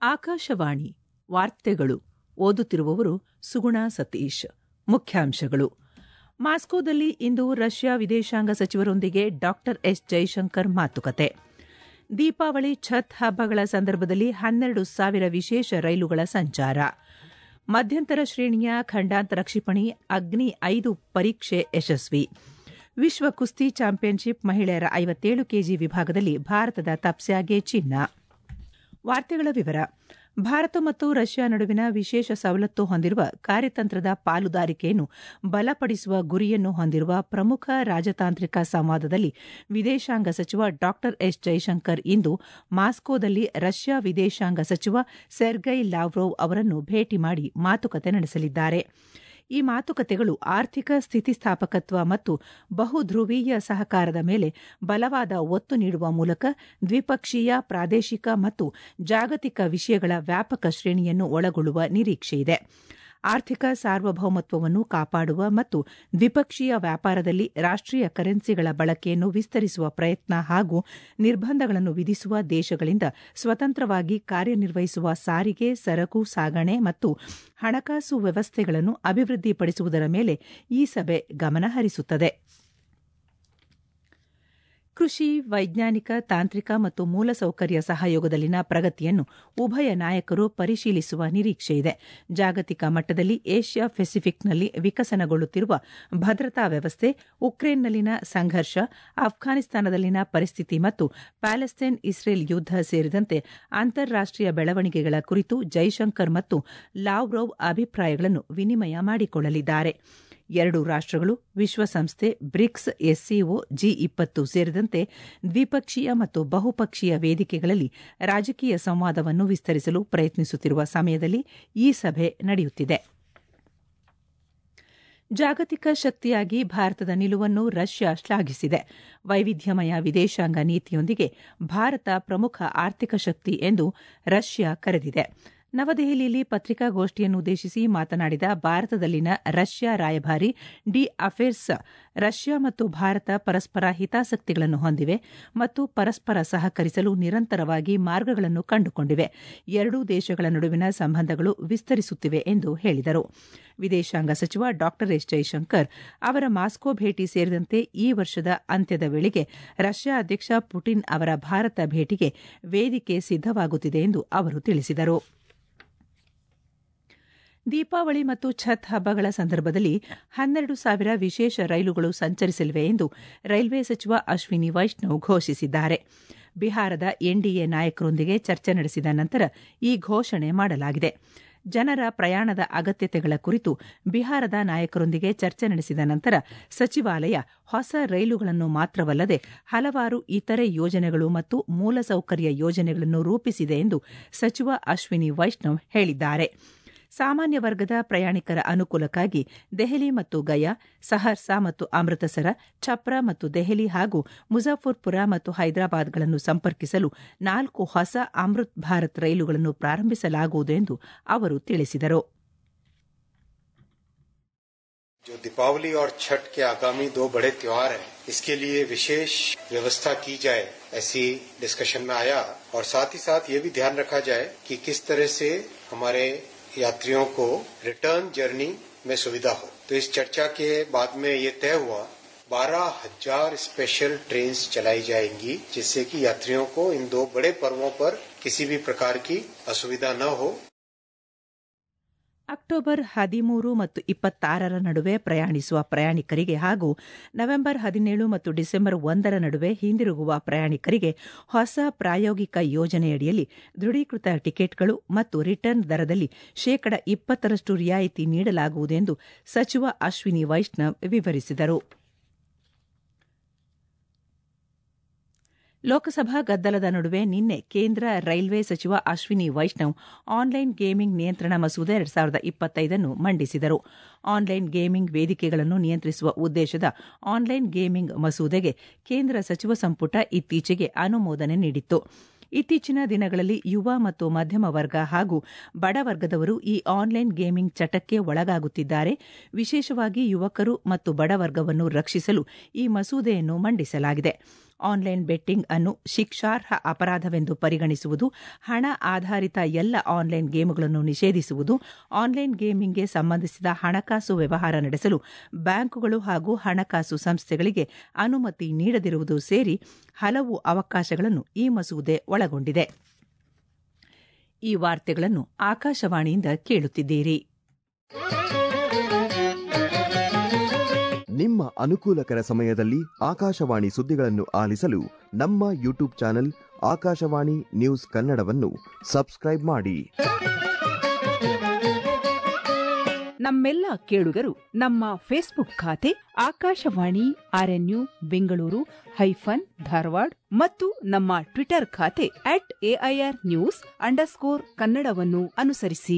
ಆಕಾಶವಾಣಿ ವಾರ್ತೆಗಳು ಓದುತ್ತಿರುವವರು ಸುಗುಣ ಸತೀಶ್ ಮುಖ್ಯಾಂಶಗಳು ಮಾಸ್ಕೋದಲ್ಲಿ ಇಂದು ರಷ್ಯಾ ವಿದೇಶಾಂಗ ಸಚಿವರೊಂದಿಗೆ ಡಾ ಎಸ್ ಜೈಶಂಕರ್ ಮಾತುಕತೆ ದೀಪಾವಳಿ ಛತ್ ಹಬ್ಬಗಳ ಸಂದರ್ಭದಲ್ಲಿ ಹನ್ನೆರಡು ಸಾವಿರ ವಿಶೇಷ ರೈಲುಗಳ ಸಂಚಾರ ಮಧ್ಯಂತರ ಶ್ರೇಣಿಯ ಖಂಡಾಂತರ ಕ್ಷಿಪಣಿ ಅಗ್ನಿ ಐದು ಪರೀಕ್ಷೆ ಯಶಸ್ವಿ ವಿಶ್ವ ಕುಸ್ತಿ ಚಾಂಪಿಯನ್ಶಿಪ್ ಮಹಿಳೆಯರ ಐವತ್ತೇಳು ಕೆಜಿ ವಿಭಾಗದಲ್ಲಿ ಭಾರತದ ತಪ್ಸ್ಯಾಗೆ ಚಿನ್ನ ವಾರ್ತೆಗಳ ವಿವರ ಭಾರತ ಮತ್ತು ರಷ್ಯಾ ನಡುವಿನ ವಿಶೇಷ ಸವಲತ್ತು ಹೊಂದಿರುವ ಕಾರ್ಯತಂತ್ರದ ಪಾಲುದಾರಿಕೆಯನ್ನು ಬಲಪಡಿಸುವ ಗುರಿಯನ್ನು ಹೊಂದಿರುವ ಪ್ರಮುಖ ರಾಜತಾಂತ್ರಿಕ ಸಂವಾದದಲ್ಲಿ ವಿದೇಶಾಂಗ ಸಚಿವ ಡಾ ಎಸ್ ಜೈಶಂಕರ್ ಇಂದು ಮಾಸ್ಕೋದಲ್ಲಿ ರಷ್ಯಾ ವಿದೇಶಾಂಗ ಸಚಿವ ಸೆರ್ಗೈ ಲಾವ್ರೋವ್ ಅವರನ್ನು ಭೇಟಿ ಮಾಡಿ ಮಾತುಕತೆ ನಡೆಸಲಿದ್ದಾರೆ ಈ ಮಾತುಕತೆಗಳು ಆರ್ಥಿಕ ಸ್ಥಿತಿಸ್ಥಾಪಕತ್ವ ಮತ್ತು ಬಹುಧ್ರುವೀಯ ಸಹಕಾರದ ಮೇಲೆ ಬಲವಾದ ಒತ್ತು ನೀಡುವ ಮೂಲಕ ದ್ವಿಪಕ್ಷೀಯ ಪ್ರಾದೇಶಿಕ ಮತ್ತು ಜಾಗತಿಕ ವಿಷಯಗಳ ವ್ಯಾಪಕ ಶ್ರೇಣಿಯನ್ನು ಒಳಗೊಳ್ಳುವ ನಿರೀಕ್ಷೆಯಿದೆ ಆರ್ಥಿಕ ಸಾರ್ವಭೌಮತ್ವವನ್ನು ಕಾಪಾಡುವ ಮತ್ತು ದ್ವಿಪಕ್ಷೀಯ ವ್ಯಾಪಾರದಲ್ಲಿ ರಾಷ್ಟೀಯ ಕರೆನ್ಸಿಗಳ ಬಳಕೆಯನ್ನು ವಿಸ್ತರಿಸುವ ಪ್ರಯತ್ನ ಹಾಗೂ ನಿರ್ಬಂಧಗಳನ್ನು ವಿಧಿಸುವ ದೇಶಗಳಿಂದ ಸ್ವತಂತ್ರವಾಗಿ ಕಾರ್ಯನಿರ್ವಹಿಸುವ ಸಾರಿಗೆ ಸರಕು ಸಾಗಣೆ ಮತ್ತು ಹಣಕಾಸು ವ್ಯವಸ್ಥೆಗಳನ್ನು ಅಭಿವೃದ್ಧಿಪಡಿಸುವುದರ ಮೇಲೆ ಈ ಸಭೆ ಗಮನ ಹರಿಸುತ್ತದೆ ಕೃಷಿ ವೈಜ್ಞಾನಿಕ ತಾಂತ್ರಿಕ ಮತ್ತು ಮೂಲಸೌಕರ್ಯ ಸಹಯೋಗದಲ್ಲಿನ ಪ್ರಗತಿಯನ್ನು ಉಭಯ ನಾಯಕರು ಪರಿಶೀಲಿಸುವ ನಿರೀಕ್ಷೆಯಿದೆ ಜಾಗತಿಕ ಮಟ್ಟದಲ್ಲಿ ಏಷ್ಯಾ ಪೆಸಿಫಿಕ್ನಲ್ಲಿ ವಿಕಸನಗೊಳ್ಳುತ್ತಿರುವ ಭದ್ರತಾ ವ್ಯವಸ್ಥೆ ಉಕ್ರೇನ್ನಲ್ಲಿನ ಸಂಘರ್ಷ ಅಫ್ಘಾನಿಸ್ತಾನದಲ್ಲಿನ ಪರಿಸ್ಥಿತಿ ಮತ್ತು ಪ್ಯಾಲೆಸ್ತೈನ್ ಇಸ್ರೇಲ್ ಯುದ್ದ ಸೇರಿದಂತೆ ಅಂತಾರಾಷ್ಟೀಯ ಬೆಳವಣಿಗೆಗಳ ಕುರಿತು ಜೈಶಂಕರ್ ಮತ್ತು ಲಾವ್ರೋವ್ ಅಭಿಪ್ರಾಯಗಳನ್ನು ವಿನಿಮಯ ಮಾಡಿಕೊಳ್ಳಲಿದ್ದಾರೆ ಎರಡು ರಾಷ್ಟಗಳು ವಿಶ್ವಸಂಸ್ಥೆ ಬ್ರಿಕ್ಸ್ ಎಸ್ಸಿಒ ಜಿ ಇಪ್ಪತ್ತು ಸೇರಿದಂತೆ ದ್ವಿಪಕ್ಷೀಯ ಮತ್ತು ಬಹುಪಕ್ಷೀಯ ವೇದಿಕೆಗಳಲ್ಲಿ ರಾಜಕೀಯ ಸಂವಾದವನ್ನು ವಿಸ್ತರಿಸಲು ಪ್ರಯತ್ನಿಸುತ್ತಿರುವ ಸಮಯದಲ್ಲಿ ಈ ಸಭೆ ನಡೆಯುತ್ತಿದೆ ಜಾಗತಿಕ ಶಕ್ತಿಯಾಗಿ ಭಾರತದ ನಿಲುವನ್ನು ರಷ್ಯಾ ಶ್ಲಾಘಿಸಿದೆ ವೈವಿಧ್ಯಮಯ ವಿದೇಶಾಂಗ ನೀತಿಯೊಂದಿಗೆ ಭಾರತ ಪ್ರಮುಖ ಆರ್ಥಿಕ ಶಕ್ತಿ ಎಂದು ರಷ್ಯಾ ಕರೆದಿದೆ ನವದೆಹಲಿಯಲ್ಲಿ ಪತ್ರಿಕಾಗೋಷ್ಠಿಯನ್ನುದ್ದೇಶಿಸಿ ಮಾತನಾಡಿದ ಭಾರತದಲ್ಲಿನ ರಷ್ಯಾ ರಾಯಭಾರಿ ಡಿ ಅಫೇರ್ಸ್ ರಷ್ಯಾ ಮತ್ತು ಭಾರತ ಪರಸ್ಪರ ಹಿತಾಸಕ್ತಿಗಳನ್ನು ಹೊಂದಿವೆ ಮತ್ತು ಪರಸ್ಪರ ಸಹಕರಿಸಲು ನಿರಂತರವಾಗಿ ಮಾರ್ಗಗಳನ್ನು ಕಂಡುಕೊಂಡಿವೆ ಎರಡೂ ದೇಶಗಳ ನಡುವಿನ ಸಂಬಂಧಗಳು ವಿಸ್ತರಿಸುತ್ತಿವೆ ಎಂದು ಹೇಳಿದರು ವಿದೇಶಾಂಗ ಸಚಿವ ಡಾ ಎಸ್ ಜೈಶಂಕರ್ ಅವರ ಮಾಸ್ಕೋ ಭೇಟಿ ಸೇರಿದಂತೆ ಈ ವರ್ಷದ ಅಂತ್ಯದ ವೇಳೆಗೆ ರಷ್ಯಾ ಅಧ್ಯಕ್ಷ ಪುಟಿನ್ ಅವರ ಭಾರತ ಭೇಟಿಗೆ ವೇದಿಕೆ ಸಿದ್ದವಾಗುತ್ತಿದೆ ಎಂದು ಅವರು ತಿಳಿಸಿದರು ದೀಪಾವಳಿ ಮತ್ತು ಛತ್ ಹಬ್ಬಗಳ ಸಂದರ್ಭದಲ್ಲಿ ಹನ್ನೆರಡು ಸಾವಿರ ವಿಶೇಷ ರೈಲುಗಳು ಸಂಚರಿಸಲಿವೆ ಎಂದು ರೈಲ್ವೆ ಸಚಿವ ಅಶ್ವಿನಿ ವೈಷ್ಣವ್ ಘೋಷಿಸಿದ್ದಾರೆ ಬಿಹಾರದ ಎನ್ಡಿಎ ನಾಯಕರೊಂದಿಗೆ ಚರ್ಚೆ ನಡೆಸಿದ ನಂತರ ಈ ಘೋಷಣೆ ಮಾಡಲಾಗಿದೆ ಜನರ ಪ್ರಯಾಣದ ಅಗತ್ಯತೆಗಳ ಕುರಿತು ಬಿಹಾರದ ನಾಯಕರೊಂದಿಗೆ ಚರ್ಚೆ ನಡೆಸಿದ ನಂತರ ಸಚಿವಾಲಯ ಹೊಸ ರೈಲುಗಳನ್ನು ಮಾತ್ರವಲ್ಲದೆ ಹಲವಾರು ಇತರೆ ಯೋಜನೆಗಳು ಮತ್ತು ಮೂಲಸೌಕರ್ಯ ಯೋಜನೆಗಳನ್ನು ರೂಪಿಸಿದೆ ಎಂದು ಸಚಿವ ಅಶ್ವಿನಿ ವೈಷ್ಣವ್ ಹೇಳಿದ್ದಾರೆ ಸಾಮಾನ್ಯ ವರ್ಗದ ಪ್ರಯಾಣಿಕರ ಅನುಕೂಲಕ್ಕಾಗಿ ದೆಹಲಿ ಮತ್ತು ಗಯಾ ಸಹರ್ಸಾ ಮತ್ತು ಅಮೃತಸರ ಛಪ್ರಾ ಮತ್ತು ದೆಹಲಿ ಹಾಗೂ ಮುಜಾಫರ್ಪುರ ಮತ್ತು ಹೈದರಾಬಾದ್ಗಳನ್ನು ಸಂಪರ್ಕಿಸಲು ನಾಲ್ಕು ಹೊಸ ಅಮೃತ್ ಭಾರತ್ ರೈಲುಗಳನ್ನು ಪ್ರಾರಂಭಿಸಲಾಗುವುದು ಎಂದು ಅವರು ತಿಳಿಸಿದರು जो दीपावली और छठ के आगामी दो बड़े त्योहार हैं इसके लिए विशेष व्यवस्था की जाए ऐसी डिस्कशन में आया और साथ ही साथ ये भी ध्यान रखा जाए कि किस तरह से हमारे यात्रियों को रिटर्न जर्नी में सुविधा हो तो इस चर्चा के बाद में ये तय हुआ बारह हजार स्पेशल ट्रेन चलाई जाएंगी जिससे कि यात्रियों को इन दो बड़े पर्वों पर किसी भी प्रकार की असुविधा न हो ಅಕ್ಟೋಬರ್ ಹದಿಮೂರು ಮತ್ತು ಇಪ್ಪತ್ತಾರರ ನಡುವೆ ಪ್ರಯಾಣಿಸುವ ಪ್ರಯಾಣಿಕರಿಗೆ ಹಾಗೂ ನವೆಂಬರ್ ಹದಿನೇಳು ಮತ್ತು ಡಿಸೆಂಬರ್ ಒಂದರ ನಡುವೆ ಹಿಂದಿರುಗುವ ಪ್ರಯಾಣಿಕರಿಗೆ ಹೊಸ ಪ್ರಾಯೋಗಿಕ ಯೋಜನೆಯಡಿಯಲ್ಲಿ ದೃಢೀಕೃತ ಟಿಕೆಟ್ಗಳು ಮತ್ತು ರಿಟರ್ನ್ ದರದಲ್ಲಿ ಶೇಕಡ ಇಪ್ಪತ್ತರಷ್ಟು ರಿಯಾಯಿತಿ ನೀಡಲಾಗುವುದು ಎಂದು ಸಚಿವ ಅಶ್ವಿನಿ ವೈಷ್ಣವ್ ವಿವರಿಸಿದರು ಲೋಕಸಭಾ ಗದ್ದಲದ ನಡುವೆ ನಿನ್ನೆ ಕೇಂದ್ರ ರೈಲ್ವೆ ಸಚಿವ ಅಶ್ವಿನಿ ವೈಷ್ಣವ್ ಆನ್ಲೈನ್ ಗೇಮಿಂಗ್ ನಿಯಂತ್ರಣ ಮಸೂದೆ ಎರಡ್ ಸಾವಿರದ ಇಪ್ಪತ್ತೈದನ್ನು ಮಂಡಿಸಿದರು ಆನ್ಲೈನ್ ಗೇಮಿಂಗ್ ವೇದಿಕೆಗಳನ್ನು ನಿಯಂತ್ರಿಸುವ ಉದ್ದೇಶದ ಆನ್ಲೈನ್ ಗೇಮಿಂಗ್ ಮಸೂದೆಗೆ ಕೇಂದ್ರ ಸಚಿವ ಸಂಪುಟ ಇತ್ತೀಚೆಗೆ ಅನುಮೋದನೆ ನೀಡಿತ್ತು ಇತ್ತೀಚಿನ ದಿನಗಳಲ್ಲಿ ಯುವ ಮತ್ತು ಮಧ್ಯಮ ವರ್ಗ ಹಾಗೂ ಬಡವರ್ಗದವರು ಈ ಆನ್ಲೈನ್ ಗೇಮಿಂಗ್ ಚಟಕ್ಕೆ ಒಳಗಾಗುತ್ತಿದ್ದಾರೆ ವಿಶೇಷವಾಗಿ ಯುವಕರು ಮತ್ತು ಬಡವರ್ಗವನ್ನು ರಕ್ಷಿಸಲು ಈ ಮಸೂದೆಯನ್ನು ಮಂಡಿಸಲಾಗಿದೆ ಆನ್ಲೈನ್ ಬೆಟ್ಟಿಂಗ್ ಅನ್ನು ಶಿಕ್ಷಾರ್ಹ ಅಪರಾಧವೆಂದು ಪರಿಗಣಿಸುವುದು ಹಣ ಆಧಾರಿತ ಎಲ್ಲ ಆನ್ಲೈನ್ ಗೇಮ್ಗಳನ್ನು ನಿಷೇಧಿಸುವುದು ಆನ್ಲೈನ್ ಗೇಮಿಂಗ್ಗೆ ಸಂಬಂಧಿಸಿದ ಹಣಕಾಸು ವ್ಯವಹಾರ ನಡೆಸಲು ಬ್ಯಾಂಕುಗಳು ಹಾಗೂ ಹಣಕಾಸು ಸಂಸ್ಥೆಗಳಿಗೆ ಅನುಮತಿ ನೀಡದಿರುವುದು ಸೇರಿ ಹಲವು ಅವಕಾಶಗಳನ್ನು ಈ ಮಸೂದೆ ಒಳಗೊಂಡಿದೆ ಈ ವಾರ್ತೆಗಳನ್ನು ಆಕಾಶವಾಣಿಯಿಂದ ಕೇಳುತ್ತಿದ್ದೀರಿ ನಿಮ್ಮ ಅನುಕೂಲಕರ ಸಮಯದಲ್ಲಿ ಆಕಾಶವಾಣಿ ಸುದ್ದಿಗಳನ್ನು ಆಲಿಸಲು ನಮ್ಮ ಯೂಟ್ಯೂಬ್ ಚಾನೆಲ್ ಆಕಾಶವಾಣಿ ನ್ಯೂಸ್ ಕನ್ನಡವನ್ನು ಸಬ್ಸ್ಕ್ರೈಬ್ ಮಾಡಿ ನಮ್ಮೆಲ್ಲ ಕೇಳುಗರು ನಮ್ಮ ಫೇಸ್ಬುಕ್ ಖಾತೆ ಆಕಾಶವಾಣಿ ಆರ್ಎನ್ಯು ಬೆಂಗಳೂರು ಹೈಫನ್ ಧಾರವಾಡ ಮತ್ತು ನಮ್ಮ ಟ್ವಿಟರ್ ಖಾತೆ ಅಟ್ ಎಐಆರ್ ನ್ಯೂಸ್ ಅಂಡರ್ಸ್ಕೋರ್ ಕನ್ನಡವನ್ನು ಅನುಸರಿಸಿ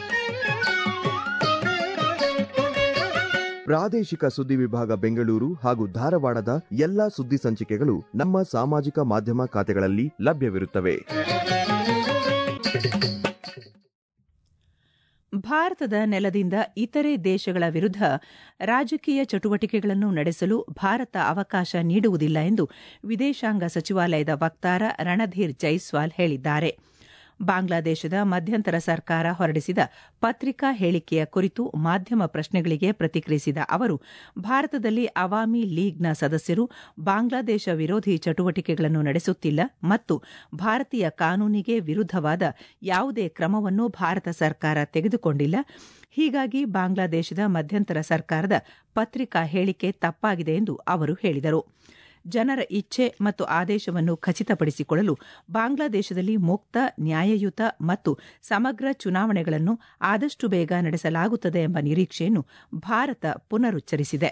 ಪ್ರಾದೇಶಿಕ ಸುದ್ದಿ ವಿಭಾಗ ಬೆಂಗಳೂರು ಹಾಗೂ ಧಾರವಾಡದ ಎಲ್ಲಾ ಸುದ್ದಿ ಸಂಚಿಕೆಗಳು ನಮ್ಮ ಸಾಮಾಜಿಕ ಮಾಧ್ಯಮ ಖಾತೆಗಳಲ್ಲಿ ಲಭ್ಯವಿರುತ್ತವೆ ಭಾರತದ ನೆಲದಿಂದ ಇತರೆ ದೇಶಗಳ ವಿರುದ್ಧ ರಾಜಕೀಯ ಚಟುವಟಿಕೆಗಳನ್ನು ನಡೆಸಲು ಭಾರತ ಅವಕಾಶ ನೀಡುವುದಿಲ್ಲ ಎಂದು ವಿದೇಶಾಂಗ ಸಚಿವಾಲಯದ ವಕ್ತಾರ ರಣಧೀರ್ ಜೈಸ್ವಾಲ್ ಹೇಳಿದ್ದಾರೆ ಬಾಂಗ್ಲಾದೇಶದ ಮಧ್ಯಂತರ ಸರ್ಕಾರ ಹೊರಡಿಸಿದ ಪತ್ರಿಕಾ ಹೇಳಿಕೆಯ ಕುರಿತು ಮಾಧ್ಯಮ ಪ್ರಶ್ನೆಗಳಿಗೆ ಪ್ರತಿಕ್ರಿಯಿಸಿದ ಅವರು ಭಾರತದಲ್ಲಿ ಅವಾಮಿ ಲೀಗ್ನ ಸದಸ್ಯರು ಬಾಂಗ್ಲಾದೇಶ ವಿರೋಧಿ ಚಟುವಟಿಕೆಗಳನ್ನು ನಡೆಸುತ್ತಿಲ್ಲ ಮತ್ತು ಭಾರತೀಯ ಕಾನೂನಿಗೆ ವಿರುದ್ಧವಾದ ಯಾವುದೇ ಕ್ರಮವನ್ನು ಭಾರತ ಸರ್ಕಾರ ತೆಗೆದುಕೊಂಡಿಲ್ಲ ಹೀಗಾಗಿ ಬಾಂಗ್ಲಾದೇಶದ ಮಧ್ಯಂತರ ಸರ್ಕಾರದ ಪತ್ರಿಕಾ ಹೇಳಿಕೆ ತಪ್ಪಾಗಿದೆ ಎಂದು ಅವರು ಹೇಳಿದರು ಜನರ ಇಚ್ಛೆ ಮತ್ತು ಆದೇಶವನ್ನು ಖಚಿತಪಡಿಸಿಕೊಳ್ಳಲು ಬಾಂಗ್ಲಾದೇಶದಲ್ಲಿ ಮುಕ್ತ ನ್ಯಾಯಯುತ ಮತ್ತು ಸಮಗ್ರ ಚುನಾವಣೆಗಳನ್ನು ಆದಷ್ಟು ಬೇಗ ನಡೆಸಲಾಗುತ್ತದೆ ಎಂಬ ನಿರೀಕ್ಷೆಯನ್ನು ಭಾರತ ಪುನರುಚ್ಚರಿಸಿದೆ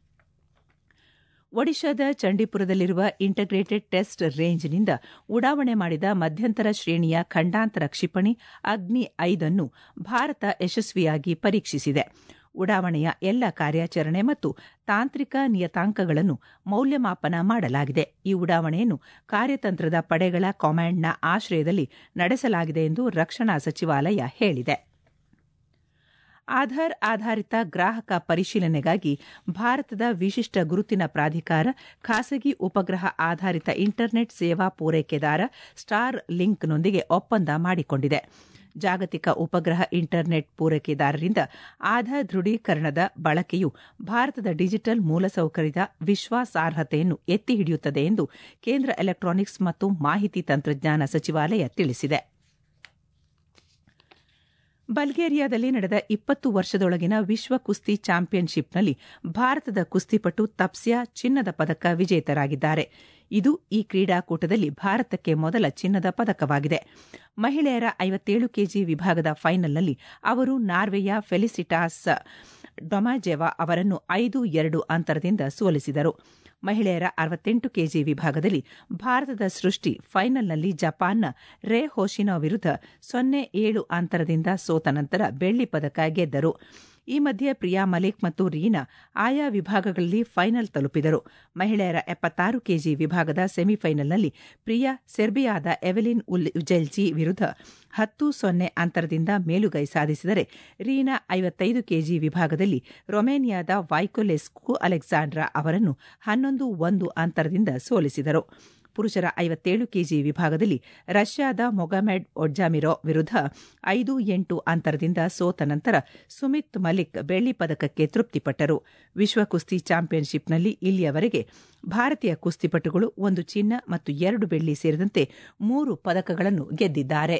ಒಡಿಶಾದ ಚಂಡೀಪುರದಲ್ಲಿರುವ ಇಂಟಗ್ರೇಟೆಡ್ ಟೆಸ್ಟ್ ರೇಂಜ್ನಿಂದ ಉಡಾವಣೆ ಮಾಡಿದ ಮಧ್ಯಂತರ ಶ್ರೇಣಿಯ ಖಂಡಾಂತರ ಕ್ಷಿಪಣಿ ಅಗ್ನಿ ಐದನ್ನು ಭಾರತ ಯಶಸ್ವಿಯಾಗಿ ಪರೀಕ್ಷಿಸಿದೆ ಉಡಾವಣೆಯ ಎಲ್ಲ ಕಾರ್ಯಾಚರಣೆ ಮತ್ತು ತಾಂತ್ರಿಕ ನಿಯತಾಂಕಗಳನ್ನು ಮೌಲ್ಯಮಾಪನ ಮಾಡಲಾಗಿದೆ ಈ ಉಡಾವಣೆಯನ್ನು ಕಾರ್ಯತಂತ್ರದ ಪಡೆಗಳ ಕಮಾಂಡ್ನ ಆಶ್ರಯದಲ್ಲಿ ನಡೆಸಲಾಗಿದೆ ಎಂದು ರಕ್ಷಣಾ ಸಚಿವಾಲಯ ಹೇಳಿದೆ ಆಧಾರ್ ಆಧಾರಿತ ಗ್ರಾಹಕ ಪರಿಶೀಲನೆಗಾಗಿ ಭಾರತದ ವಿಶಿಷ್ಟ ಗುರುತಿನ ಪ್ರಾಧಿಕಾರ ಖಾಸಗಿ ಉಪಗ್ರಹ ಆಧಾರಿತ ಇಂಟರ್ನೆಟ್ ಸೇವಾ ಪೂರೈಕೆದಾರ ಸ್ಟಾರ್ ಲಿಂಕ್ನೊಂದಿಗೆ ಒಪ್ಪಂದ ಮಾಡಿಕೊಂಡಿದೆ ಜಾಗತಿಕ ಉಪಗ್ರಹ ಇಂಟರ್ನೆಟ್ ಪೂರೈಕೆದಾರರಿಂದ ಆಧಾರ್ ದೃಢೀಕರಣದ ಬಳಕೆಯು ಭಾರತದ ಡಿಜಿಟಲ್ ಮೂಲಸೌಕರ್ಯದ ವಿಶ್ವಾಸಾರ್ಹತೆಯನ್ನು ಎತ್ತಿ ಹಿಡಿಯುತ್ತದೆ ಎಂದು ಕೇಂದ್ರ ಎಲೆಕ್ಟ್ರಾನಿಕ್ಸ್ ಮತ್ತು ಮಾಹಿತಿ ತಂತ್ರಜ್ಞಾನ ಸಚಿವಾಲಯ ತಿಳಿಸಿದೆ ಬಲ್ಗೇರಿಯಾದಲ್ಲಿ ನಡೆದ ಇಪ್ಪತ್ತು ವರ್ಷದೊಳಗಿನ ವಿಶ್ವ ಕುಸ್ತಿ ಚಾಂಪಿಯನ್ಶಿಪ್ನಲ್ಲಿ ಭಾರತದ ಕುಸ್ತಿಪಟು ತಪ್ಸ್ಯಾ ಚಿನ್ನದ ಪದಕ ವಿಜೇತರಾಗಿದ್ದಾರೆ ಇದು ಈ ಕ್ರೀಡಾಕೂಟದಲ್ಲಿ ಭಾರತಕ್ಕೆ ಮೊದಲ ಚಿನ್ನದ ಪದಕವಾಗಿದೆ ಮಹಿಳೆಯರ ಐವತ್ತೇಳು ಕೆಜಿ ವಿಭಾಗದ ಫೈನಲ್ನಲ್ಲಿ ಅವರು ನಾರ್ವೆಯ ಫೆಲಿಸಿಟಾಸ್ ಡೊಮಾಜೆವಾ ಅವರನ್ನು ಐದು ಎರಡು ಅಂತರದಿಂದ ಸೋಲಿಸಿದರು ಮಹಿಳೆಯರ ಅರವತ್ತೆಂಟು ಕೆಜಿ ವಿಭಾಗದಲ್ಲಿ ಭಾರತದ ಸೃಷ್ಟಿ ಫೈನಲ್ನಲ್ಲಿ ಜಪಾನ್ನ ರೇ ಹೋಶಿನೋ ವಿರುದ್ಧ ಸೊನ್ನೆ ಏಳು ಅಂತರದಿಂದ ಸೋತ ನಂತರ ಬೆಳ್ಳಿ ಪದಕ ಗೆದ್ದರು ಈ ಮಧ್ಯೆ ಪ್ರಿಯಾ ಮಲಿಕ್ ಮತ್ತು ರೀನಾ ಆಯಾ ವಿಭಾಗಗಳಲ್ಲಿ ಫೈನಲ್ ತಲುಪಿದರು ಮಹಿಳೆಯರ ಎಪ್ಪತ್ತಾರು ಕೆಜಿ ವಿಭಾಗದ ಸೆಮಿಫೈನಲ್ನಲ್ಲಿ ಪ್ರಿಯಾ ಸೆರ್ಬಿಯಾದ ಎವೆಲಿನ್ ಉಜೆಲ್ಜಿ ವಿರುದ್ಧ ಹತ್ತು ಸೊನ್ನೆ ಅಂತರದಿಂದ ಮೇಲುಗೈ ಸಾಧಿಸಿದರೆ ರೀನಾ ಐವತ್ತೈದು ಕೆಜಿ ವಿಭಾಗದಲ್ಲಿ ರೊಮೇನಿಯಾದ ವೈಕೊಲೆಸ್ಕು ಅಲೆಕ್ಸಾಂಡ್ರಾ ಅವರನ್ನು ಹನ್ನೊಂದು ಒಂದು ಅಂತರದಿಂದ ಸೋಲಿಸಿದರು ಪುರುಷರ ಐವತ್ತೇಳು ಕೆಜಿ ವಿಭಾಗದಲ್ಲಿ ರಷ್ಯಾದ ಮೊಗಮೆಡ್ ಒಡ್ಜಾಮಿರೋ ವಿರುದ್ಧ ಐದು ಎಂಟು ಅಂತರದಿಂದ ಸೋತ ನಂತರ ಸುಮಿತ್ ಮಲಿಕ್ ಬೆಳ್ಳಿ ಪದಕಕ್ಕೆ ತೃಪ್ತಿಪಟ್ಟರು ವಿಶ್ವ ಕುಸ್ತಿ ಚಾಂಪಿಯನ್ಶಿಪ್ನಲ್ಲಿ ಇಲ್ಲಿಯವರೆಗೆ ಭಾರತೀಯ ಕುಸ್ತಿಪಟುಗಳು ಒಂದು ಚಿನ್ನ ಮತ್ತು ಎರಡು ಬೆಳ್ಳಿ ಸೇರಿದಂತೆ ಮೂರು ಪದಕಗಳನ್ನು ಗೆದ್ದಿದ್ದಾರೆ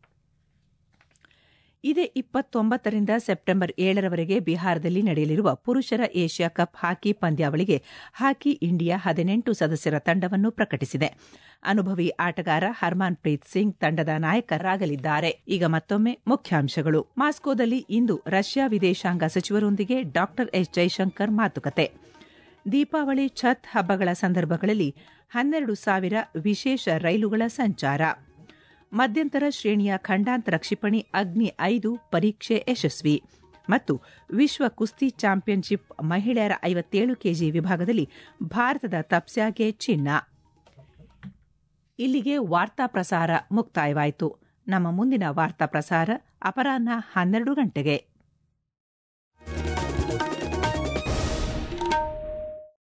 ಇದೇ ಇಪ್ಪತ್ತೊಂಬತ್ತರಿಂದ ಸೆಪ್ಟೆಂಬರ್ ಏಳರವರೆಗೆ ಬಿಹಾರದಲ್ಲಿ ನಡೆಯಲಿರುವ ಪುರುಷರ ಏಷ್ಯಾ ಕಪ್ ಹಾಕಿ ಪಂದ್ಯಾವಳಿಗೆ ಹಾಕಿ ಇಂಡಿಯಾ ಹದಿನೆಂಟು ಸದಸ್ಯರ ತಂಡವನ್ನು ಪ್ರಕಟಿಸಿದೆ ಅನುಭವಿ ಆಟಗಾರ ಹರ್ಮಾನ್ ಪ್ರೀತ್ ಸಿಂಗ್ ತಂಡದ ನಾಯಕರಾಗಲಿದ್ದಾರೆ ಈಗ ಮತ್ತೊಮ್ಮೆ ಮುಖ್ಯಾಂಶಗಳು ಮಾಸ್ಕೋದಲ್ಲಿ ಇಂದು ರಷ್ಯಾ ವಿದೇಶಾಂಗ ಸಚಿವರೊಂದಿಗೆ ಡಾ ಎಸ್ ಜೈಶಂಕರ್ ಮಾತುಕತೆ ದೀಪಾವಳಿ ಛತ್ ಹಬ್ಬಗಳ ಸಂದರ್ಭಗಳಲ್ಲಿ ಹನ್ನೆರಡು ಸಾವಿರ ವಿಶೇಷ ರೈಲುಗಳ ಸಂಚಾರ ಮಧ್ಯಂತರ ಶ್ರೇಣಿಯ ಖಂಡಾಂತರ ಕ್ಷಿಪಣಿ ಅಗ್ನಿ ಐದು ಪರೀಕ್ಷೆ ಯಶಸ್ವಿ ಮತ್ತು ವಿಶ್ವ ಕುಸ್ತಿ ಚಾಂಪಿಯನ್ಶಿಪ್ ಮಹಿಳೆಯರ ಐವತ್ತೇಳು ಕೆಜಿ ವಿಭಾಗದಲ್ಲಿ ಭಾರತದ ತಪ್ಸ್ಯಾಗೆ ಚಿನ್ನ ಇಲ್ಲಿಗೆ ವಾರ್ತಾ ಪ್ರಸಾರ ಮುಕ್ತಾಯವಾಯಿತು ನಮ್ಮ ಮುಂದಿನ ವಾರ್ತಾ ಪ್ರಸಾರ ಅಪರಾಹ್ನ ಹನ್ನೆರಡು ಗಂಟೆಗೆ